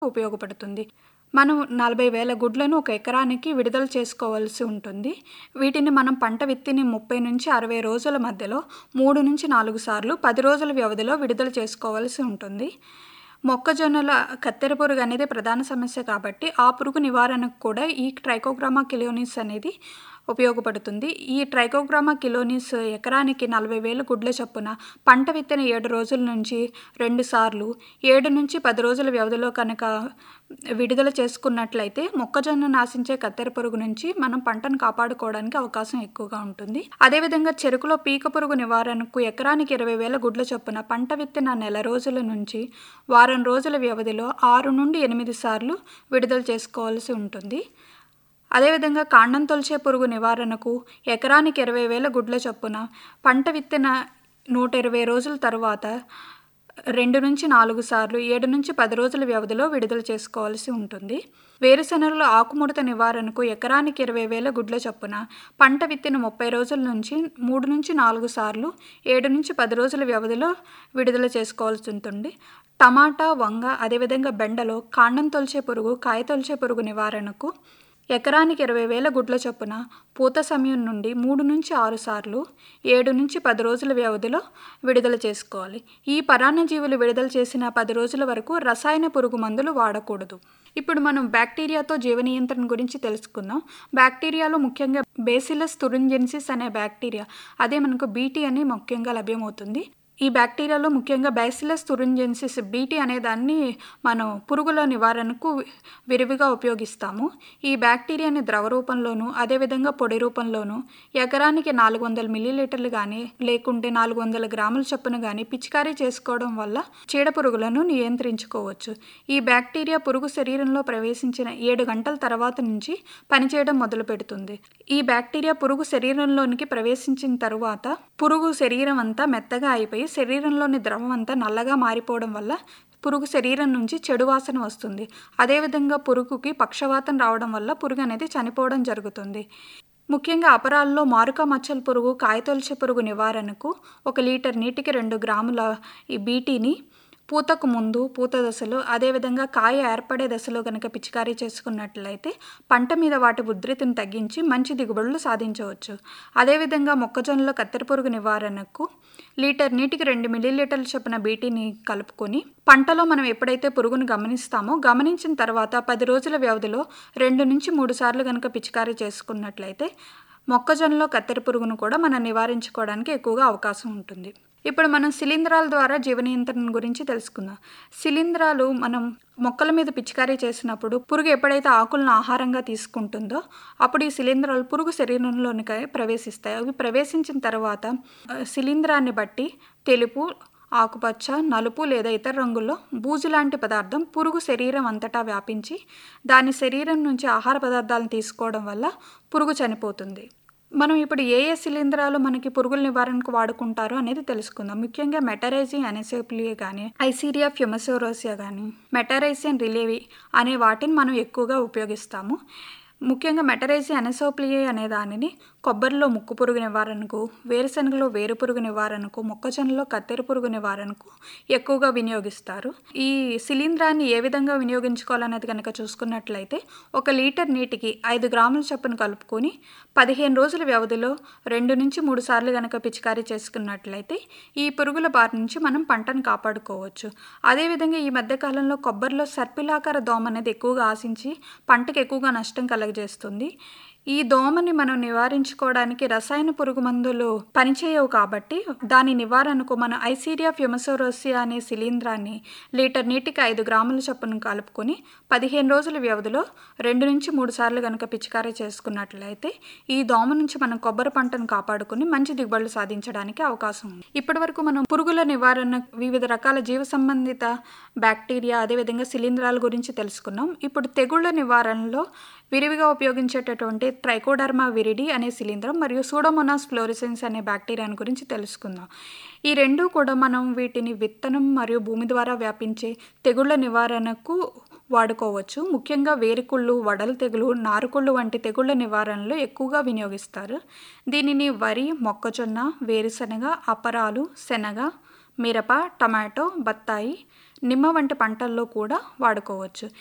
ఉపయోగపడుతుంది మనం నలభై వేల గుడ్లను ఒక ఎకరానికి విడుదల చేసుకోవాల్సి ఉంటుంది వీటిని మనం పంట విత్తిని ముప్పై నుంచి అరవై రోజుల మధ్యలో మూడు నుంచి నాలుగు సార్లు పది రోజుల వ్యవధిలో విడుదల చేసుకోవాల్సి ఉంటుంది మొక్కజొన్నల కత్తెర పురుగు అనేది ప్రధాన సమస్య కాబట్టి ఆ పురుగు నివారణకు కూడా ఈ ట్రైకోగ్రామా కిలోనిస్ అనేది ఉపయోగపడుతుంది ఈ ట్రైకోగ్రామా కిలోనిస్ ఎకరానికి నలభై వేల గుడ్ల చొప్పున పంట విత్తిన ఏడు రోజుల నుంచి రెండు సార్లు ఏడు నుంచి పది రోజుల వ్యవధిలో కనుక విడుదల చేసుకున్నట్లయితే మొక్కజొన్న నాశించే కత్తెర పురుగు నుంచి మనం పంటను కాపాడుకోవడానికి అవకాశం ఎక్కువగా ఉంటుంది అదేవిధంగా చెరుకులో పీక పురుగు నివారణకు ఎకరానికి ఇరవై వేల గుడ్ల చొప్పున పంట విత్తిన నెల రోజుల నుంచి వారం రోజుల వ్యవధిలో ఆరు నుండి ఎనిమిది సార్లు విడుదల చేసుకోవాల్సి ఉంటుంది అదేవిధంగా కాండం తొలిచే పురుగు నివారణకు ఎకరానికి ఇరవై వేల గుడ్ల చొప్పున పంట విత్తిన నూట ఇరవై రోజుల తర్వాత రెండు నుంచి నాలుగు సార్లు ఏడు నుంచి పది రోజుల వ్యవధిలో విడుదల చేసుకోవాల్సి ఉంటుంది వేరుశెనగలో ఆకుముడత నివారణకు ఎకరానికి ఇరవై వేల గుడ్ల చొప్పున పంట విత్తిన ముప్పై రోజుల నుంచి మూడు నుంచి నాలుగు సార్లు ఏడు నుంచి పది రోజుల వ్యవధిలో విడుదల చేసుకోవాల్సి ఉంటుంది టమాటా వంగ అదేవిధంగా బెండలో కాండం తొలిచే పురుగు కాయ తొలిచే పురుగు నివారణకు ఎకరానికి ఇరవై వేల గుడ్ల చొప్పున పూత సమయం నుండి మూడు నుంచి ఆరు సార్లు ఏడు నుంచి పది రోజుల వ్యవధిలో విడుదల చేసుకోవాలి ఈ పరాన్నజీవులు విడుదల చేసిన పది రోజుల వరకు రసాయన పురుగు మందులు వాడకూడదు ఇప్పుడు మనం బ్యాక్టీరియాతో జీవ నియంత్రణ గురించి తెలుసుకుందాం బ్యాక్టీరియాలో ముఖ్యంగా బేసిలస్ తురింజెన్సిస్ అనే బ్యాక్టీరియా అదే మనకు బీటీ అని ముఖ్యంగా లభ్యమవుతుంది ఈ బ్యాక్టీరియాలో ముఖ్యంగా బ్యాసిలస్ తురింజెన్సిస్ బీటీ అనే దాన్ని మనం పురుగుల నివారణకు విరివిగా ఉపయోగిస్తాము ఈ బ్యాక్టీరియాని ద్రవ రూపంలోను అదేవిధంగా పొడి రూపంలోను ఎకరానికి నాలుగు వందల మిల్లీలీటర్లు కానీ లేకుంటే నాలుగు వందల గ్రాముల చొప్పున కానీ పిచికారీ చేసుకోవడం వల్ల చీడ పురుగులను నియంత్రించుకోవచ్చు ఈ బ్యాక్టీరియా పురుగు శరీరంలో ప్రవేశించిన ఏడు గంటల తర్వాత నుంచి పనిచేయడం మొదలు పెడుతుంది ఈ బ్యాక్టీరియా పురుగు శరీరంలోనికి ప్రవేశించిన తరువాత పురుగు శరీరం అంతా మెత్తగా అయిపోయి శరీరంలోని ద్రవం అంతా నల్లగా మారిపోవడం వల్ల పురుగు శరీరం నుంచి చెడు వాసన వస్తుంది అదేవిధంగా పురుగుకి పక్షవాతం రావడం వల్ల పురుగు అనేది చనిపోవడం జరుగుతుంది ముఖ్యంగా అపరాల్లో మారుక మచ్చల పురుగు కాయతొలిచే పురుగు నివారణకు ఒక లీటర్ నీటికి రెండు గ్రాముల ఈ బీటీని పూతకు ముందు పూత దశలో అదేవిధంగా కాయ ఏర్పడే దశలో కనుక పిచికారీ చేసుకున్నట్లయితే పంట మీద వాటి ఉధృతిని తగ్గించి మంచి దిగుబడులు సాధించవచ్చు అదేవిధంగా మొక్కజొన్నలో కత్తెర పురుగు నివారణకు లీటర్ నీటికి రెండు మిల్లీలీటర్ల చొప్పున బీటీని కలుపుకొని పంటలో మనం ఎప్పుడైతే పురుగును గమనిస్తామో గమనించిన తర్వాత పది రోజుల వ్యవధిలో రెండు నుంచి మూడు సార్లు కనుక పిచికారీ చేసుకున్నట్లయితే మొక్కజొన్నలో కత్తెర పురుగును కూడా మనం నివారించుకోవడానికి ఎక్కువగా అవకాశం ఉంటుంది ఇప్పుడు మనం శిలీంధ్రాల ద్వారా జీవ నియంత్రణ గురించి తెలుసుకుందాం శిలీంధ్రాలు మనం మొక్కల మీద పిచికారీ చేసినప్పుడు పురుగు ఎప్పుడైతే ఆకులను ఆహారంగా తీసుకుంటుందో అప్పుడు ఈ శిలీంధ్రాలు పురుగు శరీరంలోనికి ప్రవేశిస్తాయి అవి ప్రవేశించిన తర్వాత శిలీంధ్రాన్ని బట్టి తెలుపు ఆకుపచ్చ నలుపు లేదా ఇతర రంగుల్లో బూజు లాంటి పదార్థం పురుగు శరీరం అంతటా వ్యాపించి దాని శరీరం నుంచి ఆహార పదార్థాలను తీసుకోవడం వల్ల పురుగు చనిపోతుంది మనం ఇప్పుడు ఏ ఏ శిలీంధ్రాలు మనకి పురుగుల నివారణకు వాడుకుంటారో అనేది తెలుసుకుందాం ముఖ్యంగా మెటరైజీ అనెసోప్లియా కానీ ఐసీరియా ఫ్యూమసోరోసియా కానీ మెటరైజియన్ రిలేవి అనే వాటిని మనం ఎక్కువగా ఉపయోగిస్తాము ముఖ్యంగా మెటరైజీ అనెసోప్లియే అనే దానిని కొబ్బరిలో ముక్కు పురుగు నివారణకు వేరుశనగలో వేరు పురుగు నివారణకు మొక్కజొన్నలో కత్తెర పురుగు నివారణకు ఎక్కువగా వినియోగిస్తారు ఈ శిలీంధ్రాన్ని ఏ విధంగా వినియోగించుకోవాలనేది కనుక చూసుకున్నట్లయితే ఒక లీటర్ నీటికి ఐదు గ్రాముల చొప్పున కలుపుకొని పదిహేను రోజుల వ్యవధిలో రెండు నుంచి మూడు సార్లు కనుక పిచికారీ చేసుకున్నట్లయితే ఈ పురుగుల బారి నుంచి మనం పంటను కాపాడుకోవచ్చు అదేవిధంగా ఈ మధ్యకాలంలో కొబ్బరిలో సర్పిలాకార దోమ అనేది ఎక్కువగా ఆశించి పంటకు ఎక్కువగా నష్టం కలగజేస్తుంది ఈ దోమని మనం నివారించుకోవడానికి రసాయన పురుగు మందులు పనిచేయవు కాబట్టి దాని నివారణకు మనం ఐసీరియా ఫ్యూమసోరోసియా అనే శిలీంధ్రాన్ని లీటర్ నీటికి ఐదు గ్రాముల చొప్పున కలుపుకొని పదిహేను రోజుల వ్యవధిలో రెండు నుంచి మూడు సార్లు కనుక పిచికారీ చేసుకున్నట్లయితే ఈ దోమ నుంచి మనం కొబ్బరి పంటను కాపాడుకుని మంచి దిగుబడులు సాధించడానికి అవకాశం ఉంది ఇప్పటి వరకు మనం పురుగుల నివారణ వివిధ రకాల జీవ సంబంధిత బ్యాక్టీరియా అదేవిధంగా శిలీంధ్రాల గురించి తెలుసుకున్నాం ఇప్పుడు తెగుళ్ల నివారణలో విరివిగా ఉపయోగించేటటువంటి ట్రైకోడర్మా విరిడి అనే శిలీంధ్రం మరియు సూడోమోనాస్ ఫ్లోరిసెన్స్ అనే బ్యాక్టీరియాని గురించి తెలుసుకుందాం ఈ రెండు కూడా మనం వీటిని విత్తనం మరియు భూమి ద్వారా వ్యాపించే తెగుళ్ల నివారణకు వాడుకోవచ్చు ముఖ్యంగా వేరుకుళ్ళు వడల తెగులు నారుకుళ్ళు వంటి తెగుళ్ల నివారణలో ఎక్కువగా వినియోగిస్తారు దీనిని వరి మొక్కజొన్న వేరుశనగ అపరాలు శనగ మిరప టమాటో బత్తాయి నిమ్మ వంటి పంటల్లో కూడా వాడుకోవచ్చు